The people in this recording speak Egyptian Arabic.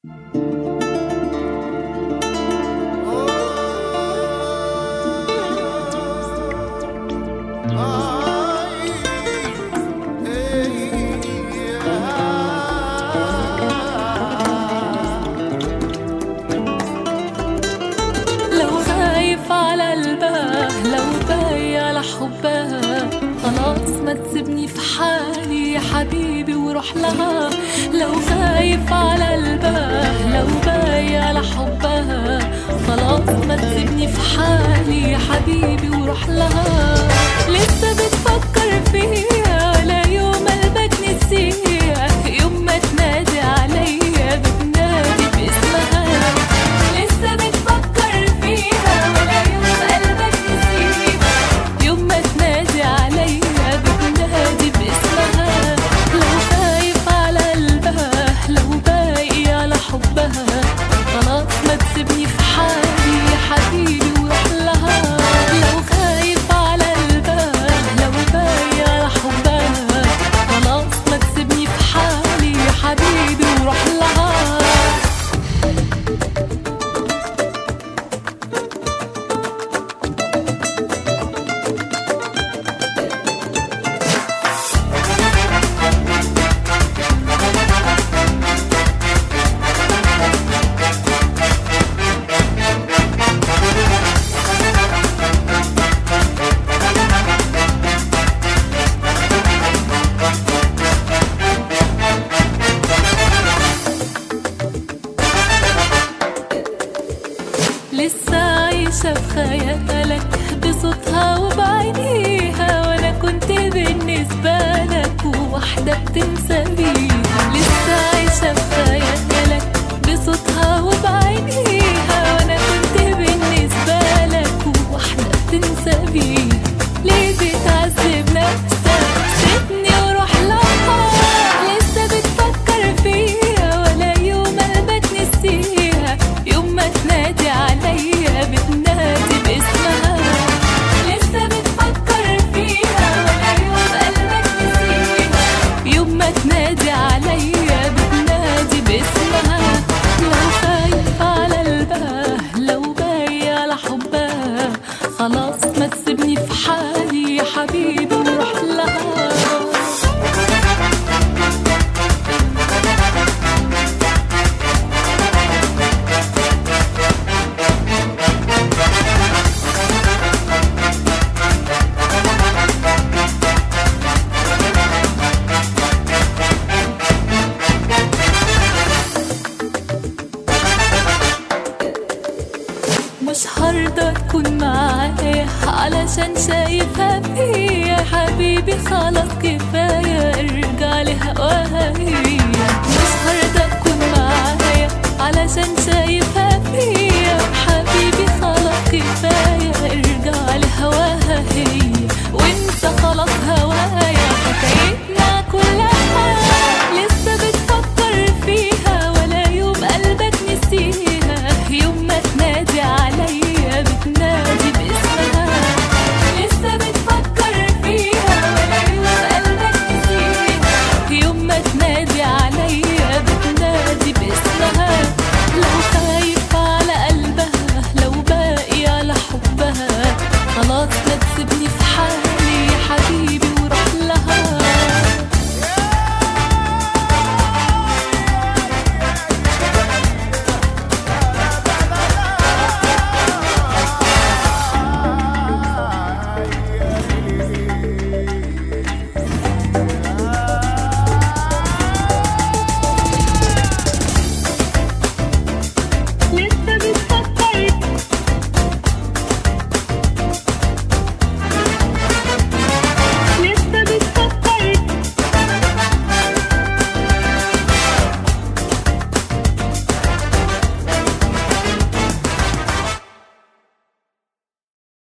لو خايف على قلبها لو باقي على حبها خلاص ما تسيبني في حالي يا حبيبي وروح لها لو خايف على قلبها لو باقي على حبها خلاص ما تسيبني في حالي يا حبيبي وروح لها لسه بتفكر فيها ولا يوم قلبك نسيها يوم ما تنادي عليا بتنادي باسمها لسه بتفكر فيها ولا يوم قلبك نسيها يوم ما تنادي عليا بتنادي باسمها لو خايف على قلبها لو باقي على حبها خلاص ما تسيبني في حالي يا حبيبي وروح لها لو خايف على قلبها لو باقي على حبها خلاص ما تسيبني في حالي يا حبيبي وروح لها لسه عايشة في خيالك بصوتها وبعينيها وانا كنت بالنسبة لك واحدة بتنسى بيها لسه عايشة في خيالك بصوتها وبعينيها وانا كنت بالنسبة لك واحدة بتنسى بيها ليه بتعذب نفسك سيبني وروح لها لسه بتفكر فيها ولا يوم قلبك نسيها يوم ما تنادي عليا بتنادي باسمها لسه بتفكر فيها ولا يوم قلبك نسيها يوم ما تنادي عليا بتنادي باسمها لو خايف على قلبها لو باقي على حبها خلاص ما تسيبني في حالي يا حبيبي وروح لها مش هرضى تكون معايا علشان شايفها فيا حبيبي خلاص كفاية ارجع لهواها هي مش هرضى